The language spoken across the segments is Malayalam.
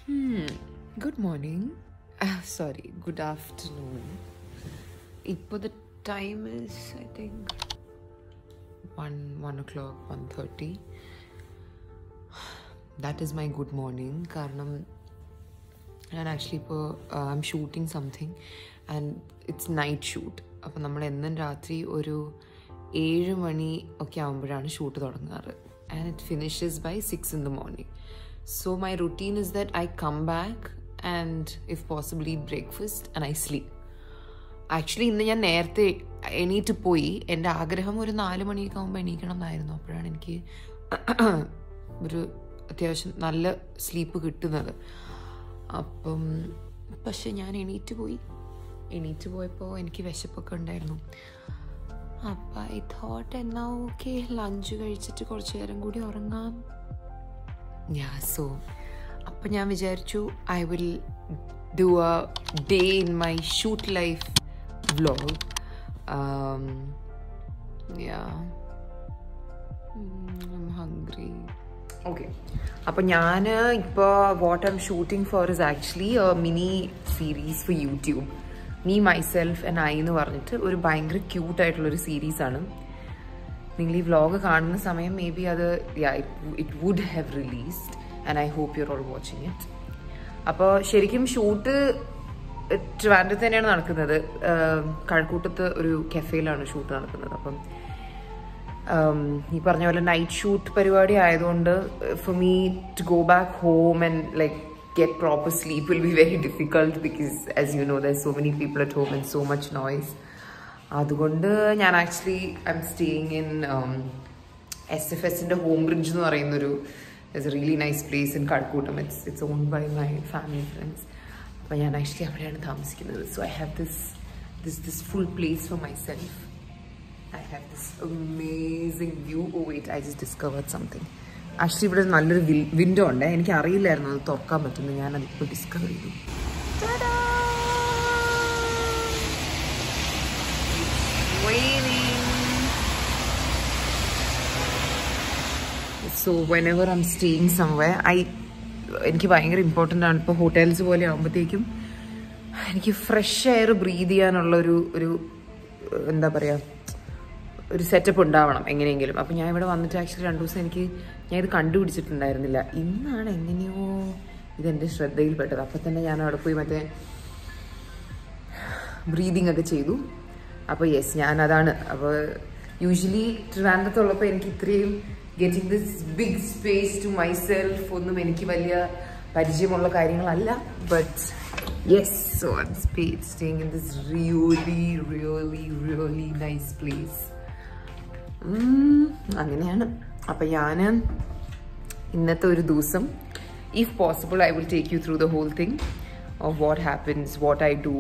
Hmm. Good morning. Ah, sorry, good afternoon. Ipo the time is I think one one o'clock, one thirty. That is my good morning. കാരണം ഞാൻ ആക്ച്വലി ഇപ്പോൾ I'm shooting something and it's night shoot അപ്പോൾ നമ്മൾ എന്നും രാത്രി ഒരു ഏഴ് മണി ഒക്കെ ആകുമ്പോഴാണ് ഷൂട്ട് തുടങ്ങാറ് and it finishes by six in the morning so my routine is that I come back and if possible eat breakfast and I sleep actually ഇന്ന് ഞാൻ നേരത്തെ എണീറ്റ് പോയി എൻ്റെ ആഗ്രഹം ഒരു നാല് മണിയൊക്കെ ആകുമ്പോൾ എണീക്കണം എന്നായിരുന്നു അപ്പോഴാണ് എനിക്ക് ഒരു അത്യാവശ്യം നല്ല സ്ലീപ്പ് കിട്ടുന്നത് അപ്പം പക്ഷെ ഞാൻ എണീറ്റ് പോയി എണീറ്റ് പോയപ്പോൾ എനിക്ക് വിശപ്പൊക്കെ ഉണ്ടായിരുന്നു അപ്പം ഐ തോട്ട് എന്നാ ഓക്കെ ലഞ്ച് കഴിച്ചിട്ട് കുറച്ച് നേരം കൂടി ഉറങ്ങാം യാ സോ അപ്പം ഞാൻ വിചാരിച്ചു I will do a day in my shoot life vlog yeah hungry okay അപ്പോൾ ഞാൻ ഇപ്പോൾ what I'm shooting for is actually mini series for YouTube me myself and I എന്ന് പറഞ്ഞിട്ട് ഒരു ഭയങ്കര ക്യൂട്ടായിട്ടുള്ളൊരു സീരീസാണ് നിങ്ങൾ ഈ വ്ലോഗ് കാണുന്ന സമയം മേ ബി അത് it would have released and I hope you're all watching it അപ്പോൾ ശരിക്കും ഷൂട്ട് ട്രിവാൻഡ്രത്ത് തന്നെയാണ് നടക്കുന്നത് കഴക്കൂട്ടത്ത് ഒരു കെഫേയിലാണ് ഷൂട്ട് നടക്കുന്നത് അപ്പം ഈ പറഞ്ഞ പോലെ നൈറ്റ് ഷൂട്ട് പരിപാടി ആയതുകൊണ്ട് for me to go back home and like get proper sleep will be very difficult because as you know there so many people at home and so much noise അതുകൊണ്ട് ഞാൻ actually I'm staying in S F എസിൻ്റെ ഹോം ബ്രിഡ്ജ് എന്ന് പറയുന്നൊരു it's a really nice place in Kazhakkoottam it's it's on by my family friends അപ്പോൾ ഞാൻ ആക്ച്വലി അവിടെയാണ് താമസിക്കുന്നത് so I have this this this full place for myself I have this amazing view. Oh wait, I just discovered something. Actually ഇവിടെ നല്ലൊരു വിൻഡോ ഉണ്ട് എനിക്ക് അറിയില്ലായിരുന്നു അത് തുറക്കാൻ പറ്റുന്നു ഞാൻ അതിപ്പോൾ ഡിസ്കവർ ചെയ്തു so whenever I'm staying someway I എനിക്ക് ഭയങ്കര ഇമ്പോർട്ടൻ്റ് ആണ് ഇപ്പോൾ ഹോട്ടൽസ് പോലെ ആകുമ്പോഴത്തേക്കും എനിക്ക് ഫ്രഷ് എയർ ബ്രീത് ചെയ്യാനുള്ള ഒരു ഒരു എന്താ പറയുക ഒരു സെറ്റപ്പ് ഉണ്ടാവണം എങ്ങനെയെങ്കിലും അപ്പം ഞാൻ ഇവിടെ വന്നിട്ട് ആക്ച്വലി രണ്ട് ദിവസം എനിക്ക് ഞാൻ ഇത് കണ്ടുപിടിച്ചിട്ടുണ്ടായിരുന്നില്ല ഇന്നാണ് എങ്ങനെയോ ഇതെൻ്റെ ശ്രദ്ധയിൽപ്പെട്ടത് അപ്പം തന്നെ ഞാൻ അവിടെ പോയി മറ്റേ ബ്രീതിങ് ഒക്കെ ചെയ്തു അപ്പോൾ യെസ് ഞാൻ അതാണ് അപ്പോൾ യൂഷ്വലി ട്രിവാൻഡ്രത്തുള്ളപ്പോൾ എനിക്ക് ഇത്രയും getting this big space to myself ഒന്നും എനിക്ക് വലിയ പരിചയമുള്ള കാര്യങ്ങളല്ല but yes so staying in this really really really nice place അങ്ങനെയാണ് അപ്പം ഞാൻ ഇന്നത്തെ ഒരു ദിവസം if possible I will take you through the whole thing of what happens what I do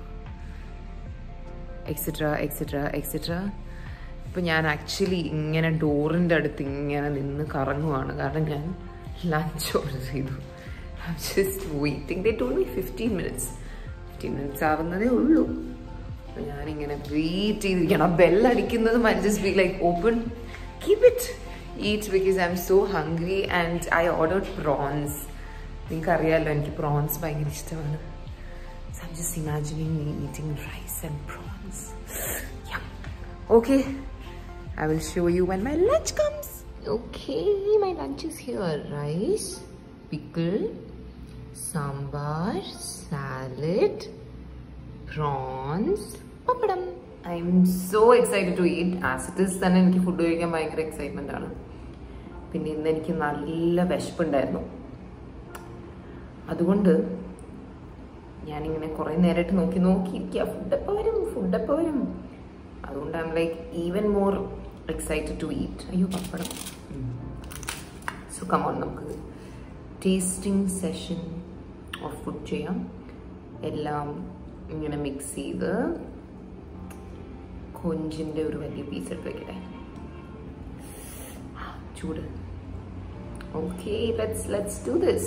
etcetera etcetera etcetera ഇപ്പം ഞാൻ ആക്ച്വലി ഇങ്ങനെ ഡോറിൻ്റെ അടുത്ത് ഇങ്ങനെ നിന്ന് കറങ്ങുവാണ് കാരണം ഞാൻ ലഞ്ച് ഓർഡർ ചെയ്തു just waiting they told me fifteen minutes fifteen minutes ആവുന്നതേ ഉള്ളൂ ഞാനിങ്ങനെ വെയിറ്റ് ചെയ്തിരിക്കണം ആ ബെല്ലടിക്കുന്നത് my just be like open keep it eat because I'm so hungry and I order prawns നിങ്ങൾക്ക് അറിയാമല്ലോ എനിക്ക് പ്രോൺസ് ഭയങ്കര ഇഷ്ടമാണ് so I'm just imagining me eating rice and prawns okay I will show you when my lunch comes okay my lunch is here rice pickle sambar salad prawns pappadam I'm so excited to eat as it is തന്നെ എനിക്ക് ഫുഡ് കഴിക്കാൻ ഭയങ്കര എക്സൈറ്റ്മെന്റ് ആണ് പിന്നെ ഇന്ന് എനിക്ക് നല്ല വിശപ്പുണ്ടായിരുന്നു അതുകൊണ്ട് ഞാനിങ്ങനെ കുറേ നേരമായിട്ട് നോക്കി നോക്കിയിരിക്കുക ഫുഡ് എപ്പോൾ വരും ഫുഡ് എപ്പോൾ വരും അതുകൊണ്ട് I'm like even more excited to eat അയ്യോ പപ്പടം സോ കമോൺ നമുക്ക് ടേസ്റ്റിംഗ് സെഷൻ ഓഫ് ഫുഡ് ചെയ്യാം എല്ലാം ഇങ്ങനെ മിക്സ് ചെയ്ത് കൊഞ്ചിൻ്റെ ഒരു വലിയ പീസ് എടുത്ത് വെക്കട്ടെ ചൂട് okay let's let's do this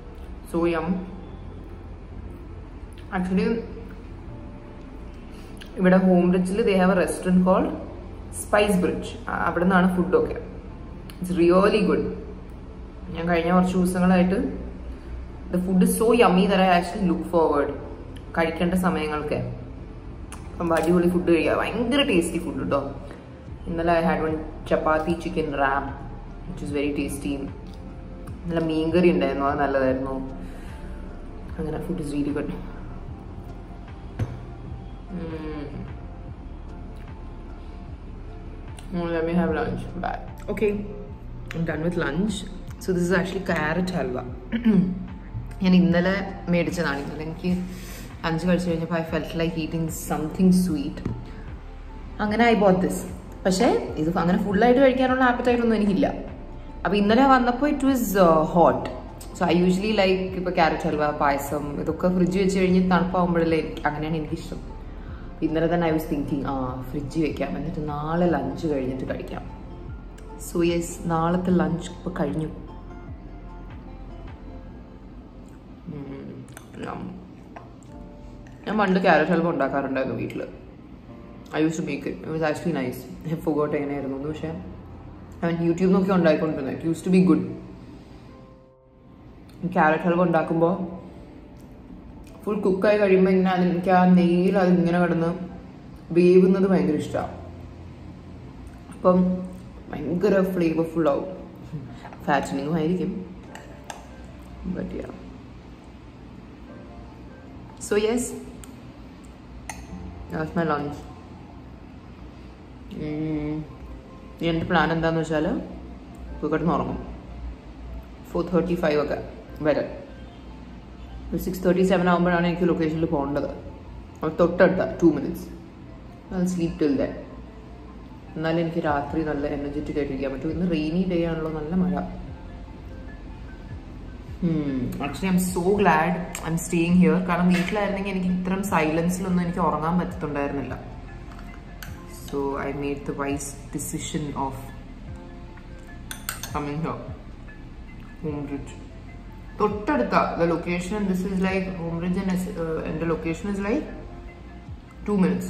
so yum actually ഇവിടെ ഹോം ബ്രിഡ്ജിൽ they have a restaurant called Spice Bridge അവിടെ നിന്നാണ് ഫുഡൊക്കെ ഇറ്റ്സ് റിയലി ഗുഡ് ഞാൻ കഴിഞ്ഞ കുറച്ച് ദിവസങ്ങളായിട്ട് ദ ഫുഡ് സോ യമ്മി തര ആക്ച്വലി ലുക്ക് ഫോർവേഡ് കഴിക്കേണ്ട സമയങ്ങൾക്ക് അപ്പം അടിപൊളി ഫുഡ് കഴിക്കുക ഭയങ്കര ടേസ്റ്റി ഫുഡ് കേട്ടോ ഇന്നലെ I had one chapati chicken ram which is very tasty നല്ല മീൻകറി ഉണ്ടായിരുന്നു അത് നല്ലതായിരുന്നു അങ്ങനെ food is really good let me have lunch bye okay i'm done with lunch so this is actually carrot halwa ഞാൻ ഇന്നലെ മേടിച്ചതാണ് ഇന്നലെ എനിക്ക് ലഞ്ച് കഴിച്ചു കഴിഞ്ഞപ്പോൾ I felt like eating something sweet അങ്ങനെ ഐ ബോട്ട് ദിസ് പക്ഷേ ഇത് അങ്ങനെ ഫുള്ളായിട്ട് കഴിക്കാനുള്ള ആപ്പറ്റൈറ്റ് ഒന്നും എനിക്കില്ല അപ്പോൾ ഇന്നലെ വന്നപ്പോൾ it was hot so I usually like ഇപ്പോൾ ക്യാരറ്റ് ഹൽവ പായസം ഇതൊക്കെ ഫ്രിഡ്ജ് വെച്ച് കഴിഞ്ഞ് തണുപ്പാകുമ്പോഴല്ലേ അങ്ങനെയാണ് എനിക്കിഷ്ടം ഇന്നലെ തന്നെ ഐ വാസ് തിങ്കിങ് ആ ഫ്രിഡ്ജ് വെക്കാം എന്നിട്ട് നാളെ ലഞ്ച് കഴിഞ്ഞിട്ട് കഴിക്കാം സോ യെസ് നാളത്തെ ലഞ്ച് ഇപ്പോൾ കഴിഞ്ഞു ഞാൻ പണ്ട് ക്യാരറ്റ് ഹൽവ ഉണ്ടാക്കാറുണ്ടായിരുന്നു വീട്ടിൽ I use to make it it was actually nice I forgot എങ്ങനെയായിരുന്നു എന്ന് പക്ഷേ അവൻ യൂട്യൂബ് നോക്കി ഉണ്ടായിക്കൊണ്ടിരുന്നത് it use to be good carrot halwa ഉണ്ടാക്കുമ്പോൾ ഫുൾ കുക്കായി കഴിയുമ്പോൾ ഇങ്ങനെ അതിന് എനിക്ക് ആ നെയ്യിൽ അതിങ്ങനെ കിടന്ന് വേവുന്നത് ഭയങ്കര ഇഷ്ടമാണ് അപ്പം ഭയങ്കര ഫ്ലേവർഫുൾ ആവും ഫാറ്റനിങ്ങും ആയിരിക്കും but yeah so yes that's my lunch എൻ്റെ പ്ലാൻ എന്താണെന്ന് വെച്ചാൽ ഇപ്പോൾ കിടന്ന് ഉറങ്ങും ഫോർ തേർട്ടി ഫൈവ് ഒക്കെ വരെ ഒരു സിക്സ് തേർട്ടി സെവൻ ആകുമ്പോഴാണ് എനിക്ക് ലൊക്കേഷനിൽ പോകേണ്ടത് അപ്പോൾ തൊട്ടടുത്ത ടു മിനിറ്റ്സ് അത് സ്ലീപ് ടിൽ ദാറ്റ് എന്നാലും എനിക്ക് രാത്രി നല്ല എനർജറ്റിക് ആയിട്ടിരിക്കാൻ പറ്റും ഇന്ന് റെയിനി ഡേ ആണല്ലോ നല്ല മഴ actually I'm so glad I'm staying here കാരണം വീട്ടിലായിരുന്നെങ്കിൽ എനിക്ക് ഇത്തരം സൈലൻസിലൊന്നും എനിക്ക് ഉറങ്ങാൻ പറ്റത്തുണ്ടായിരുന്നില്ല so I made the wise decision of coming here Home Bridge തൊട്ടടുത്ത the location this is like Home Bridge എൻ്റെ location is like two minutes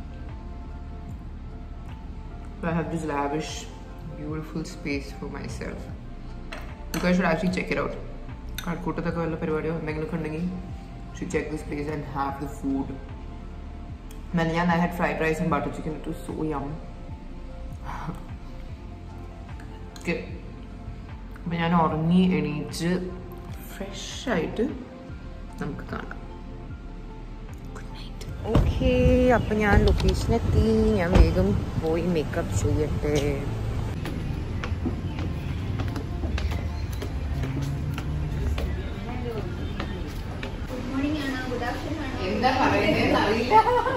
I have this lavish, beautiful space for myself. You guys should actually check it out. കഴക്കൂട്ടത്തൊക്കെ വല്ല പരിപാടിയോ എന്തെങ്കിലുമൊക്കെ ഉണ്ടെങ്കിൽ should check this place and have the food എന്നാൽ ഞാൻ I had fried rice and butter chicken it so yum okay അപ്പം ഞാൻ ഉറങ്ങി എണീറ്റ് ഫ്രഷ് ആയിട്ട് നമുക്ക് കാണാം ഓക്കെ അപ്പം ഞാൻ ലൊക്കേഷൻ എത്തി ഞാൻ വേഗം പോയി മേക്കപ്പ് ചെയ്യട്ടെ എന്താ പറയുന്നതെന്ന് അറിയില്ല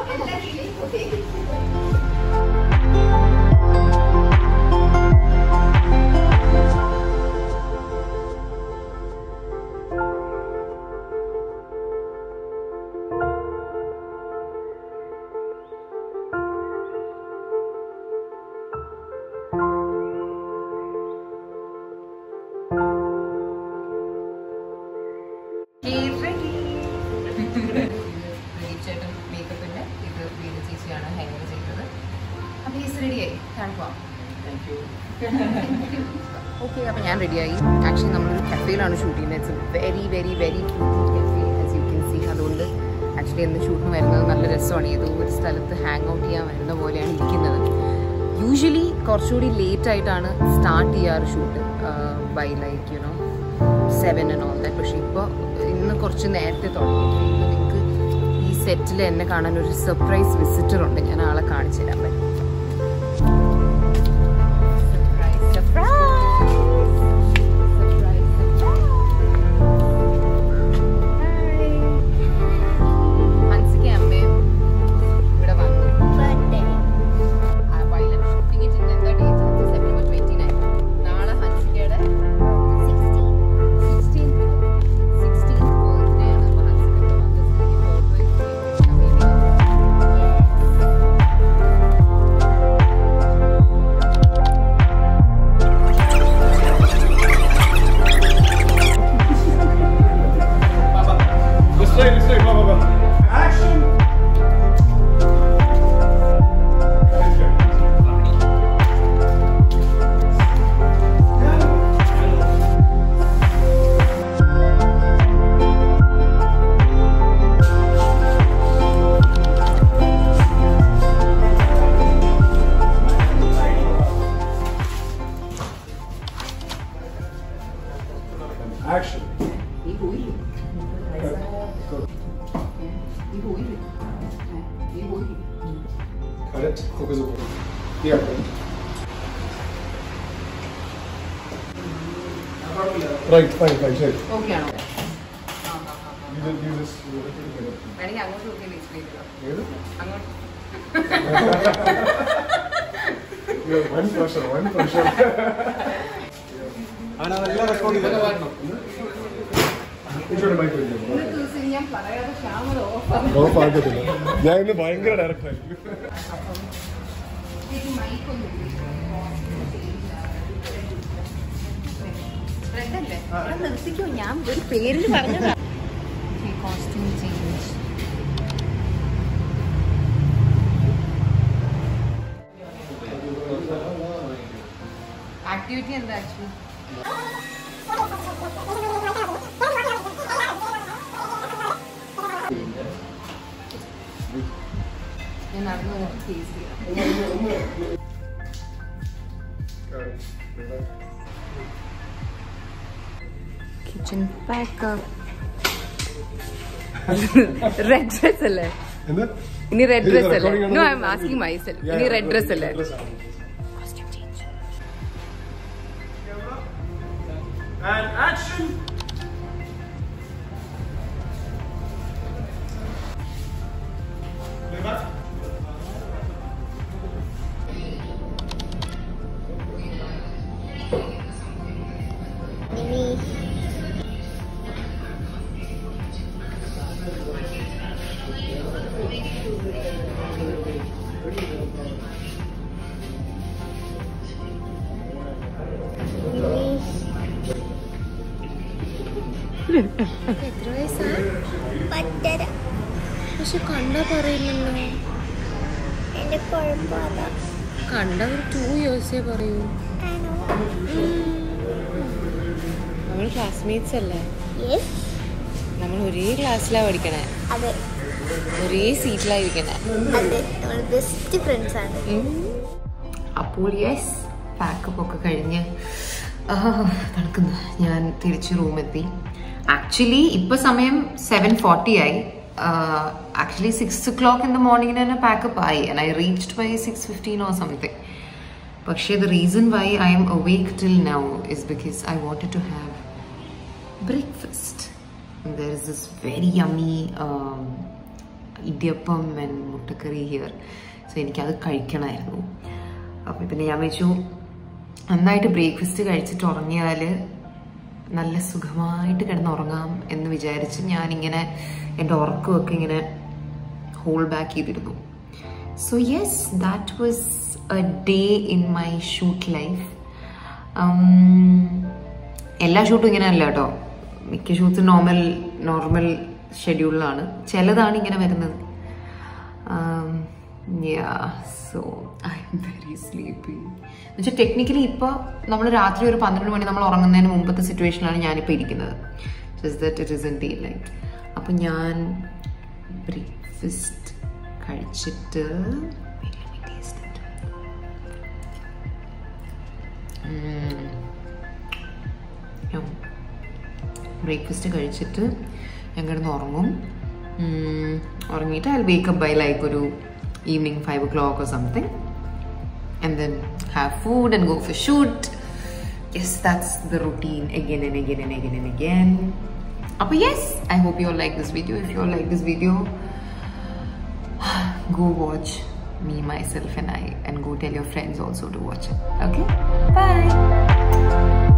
ചേട്ടൻ മേക്കപ്പിന്റെ ഇത് വീട് ചേച്ചിയാണ് ഹാങ് ചെയ്തത് അപ്പോൾ ഈസ് റെഡിയായി കാണിക്കാം ഓക്കെ അപ്പോൾ ഞാൻ റെഡിയായി ആക്ച്വലി നമ്മളൊരു കഫേയിലാണ് ഷൂട്ട് ചെയ്യുന്നത് it's very very very cafe as you can see അതുകൊണ്ട് ആക്ച്വലി എന്ന് ഷൂട്ടിന് വരുന്നത് നല്ല രസമാണ് ഏതോ ഒരു സ്ഥലത്ത് ഹാങ് ഔട്ട് ചെയ്യാൻ വരുന്ന പോലെയാണ് ഇരിക്കുന്നത് യൂഷ്വലി കുറച്ചുകൂടി ലേറ്റ് ആയിട്ടാണ് സ്റ്റാർട്ട് ചെയ്യാറ് shoot by like you know seven and all that പക്ഷേ ഇപ്പോൾ ഇന്ന് കുറച്ച് നേരത്തെ തുടങ്ങി ഇന്ന് നിങ്ങൾക്ക് ഈ സെറ്റിൽ എന്നെ കാണാൻ ഒരു സർപ്രൈസ് വിസിറ്റർ ഉണ്ട് ഞാൻ ആളെ കാണിച്ചു തരാൻ പറ്റും സർപ്രൈസ് സർപ്രൈസ് സർപ്രൈസ് ഹൻസിക അമ്മയും ഇവിടെ വന്നു വൈലം ഷൂട്ടിംഗ് എന്താ ഡേറ്റ് സെപ്റ്റംബർ ട്വന്റി നയൻ നാളെ ഹൻസികയുടെ സിക്സ്റ്റീൻ സിക്സ്റ്റീൻ ബർത്ത്ഡേ ആണ് അപ്പോൾ ഹൻസിക വന്ന് photo Correct. Focus on it. Yeah. Right, fine, fine, ശരി. ഓക്കെ ആണോ You just, you just, you just take it. വേണമെങ്കിൽ അങ്ങോട്ട് നോക്കി എക്സ്പ്ലെയിൻ ചെയ്തോ ഏത്? അങ്ങോട്ട് Yeah, one pressure, one pressure. ഇങ്ങോട്ട് mic വെച്ചോ. ഇന്നത്തെ ദിവസം ഞാൻ പറയാതെ ക്യാമറ ഓഫ് ഓഫ് ആക്കത്തില്ല. ഞാൻ ഇന്ന് ഭയങ്കര ഡയറക്റ്റ് ആയിരിക്കും മൈക്കൊന്നും റെഡല്ലേ നിർത്തിക്കോ ഞാൻ ഒരു പേരിന് പറഞ്ഞതാ കോസ്റ്റ്യൂം ചേഞ്ച് ആക്ടിവിറ്റി എന്താ ആക്ച്വലി ഞാൻ നടന്നു ടേസ്റ്റ് ചെയ്യാം കിച്ചൺ പാക്കപ്പ് റെഡ് ഡ്രസ് അല്ലേ എന്ത്? ഇനി റെഡ് ഇത് ഡ്രസ് അല്ലേ recording ആണ്. No I'm asking myself Yeah, ഇനി yeah, റെഡ് ഡ്രസ് അല്ലേ dress ആണ്. Costume change And action! എത്ര വയസ്സാണ് പത്തര പക്ഷെ കണ്ടാ പറയില്ലല്ലോ എന്റെ കുഴപ്പമില്ല കണ്ട ഒരു ടു ഇയേഴ്സേ പറയൂ ആണോ നമ്മൾ ക്ലാസ്മേറ്റ്സ് അല്ലേ യെസ് നമ്മൾ ഒരേ ക്ലാസ്സിലാണ് പഠിക്കണേ അതെ ഒരേ സീറ്റിലായിരിക്കണേ അതെ നമ്മൾ ബെസ്റ്റ് ഫ്രണ്ട്സ് ആണ് അപ്പോൾ യെസ് പാക്കപ്പ് ഒക്കെ കഴിഞ്ഞ് ആ, നടക്കുന്നു ഞാൻ തിരിച്ച് റൂമെത്തി ആക്ച്വലി ഇപ്പൊ സമയം സെവൻ ഫോർട്ടി ആയി actually six o'clock in the morning തന്നെ പാക്കപ്പ് ആയി and I reached by six fifteen or something പക്ഷേ the reason why I'm awake till now is because I wanted to have breakfast. And there is this very yummy um, idiyappam and muttakkari here so എനിക്കത് കഴിക്കണമായിരുന്നു അപ്പോൾ പിന്നെ ഞാൻ വെച്ചു നന്നായിട്ട് ബ്രേക്ക്ഫാസ്റ്റ് കഴിച്ചിട്ട് ഉറങ്ങിയാൽ നല്ല സുഖമായിട്ട് കിടന്നുറങ്ങാം എന്ന് വിചാരിച്ച് ഞാനിങ്ങനെ എൻ്റെ ഉറക്കമൊക്കെ ഇങ്ങനെ ഹോൾ ബാക്ക് ചെയ്തിരുന്നു so yes that was a day in my shoot life എല്ലാ ഷൂട്ടും ഇങ്ങനെ അല്ല കേട്ടോ മിക്ക ഷൂട്ടും നോർമൽ നോർമൽ ഷെഡ്യൂളിലാണ് ചിലതാണ് ഇങ്ങനെ വരുന്നത് so I'm very sleepy എന്നുവെച്ചാൽ ടെക്നിക്കലി ഇപ്പോൾ നമ്മൾ രാത്രി ഒരു പന്ത്രണ്ട് മണി നമ്മൾ ഉറങ്ങുന്നതിന് മുമ്പത്തെ സിറ്റുവേഷനിലാണ് ഞാനിപ്പോൾ ഇരിക്കുന്നത് just that it is in daylight അപ്പം ഞാൻ ബ്രേക്ക്ഫാസ്റ്റ് കഴിച്ചിട്ട് Wait, let me taste it. Breakfast കഴിച്ചിട്ട് ഞാൻ കിടന്ന് ഉറങ്ങും ഉം, ഉറങ്ങിയിട്ട് ഐ വേക്കപ്പ് ബൈ ലൈക്ക് ഒരു evening five o'clock or something and then have food and go for shoot. Yes, that's the routine again and again and again and again. But yes, I hope you all like this video. If you all like this video, go watch me, myself, and I, and go tell your friends also to watch it. Okay? Bye.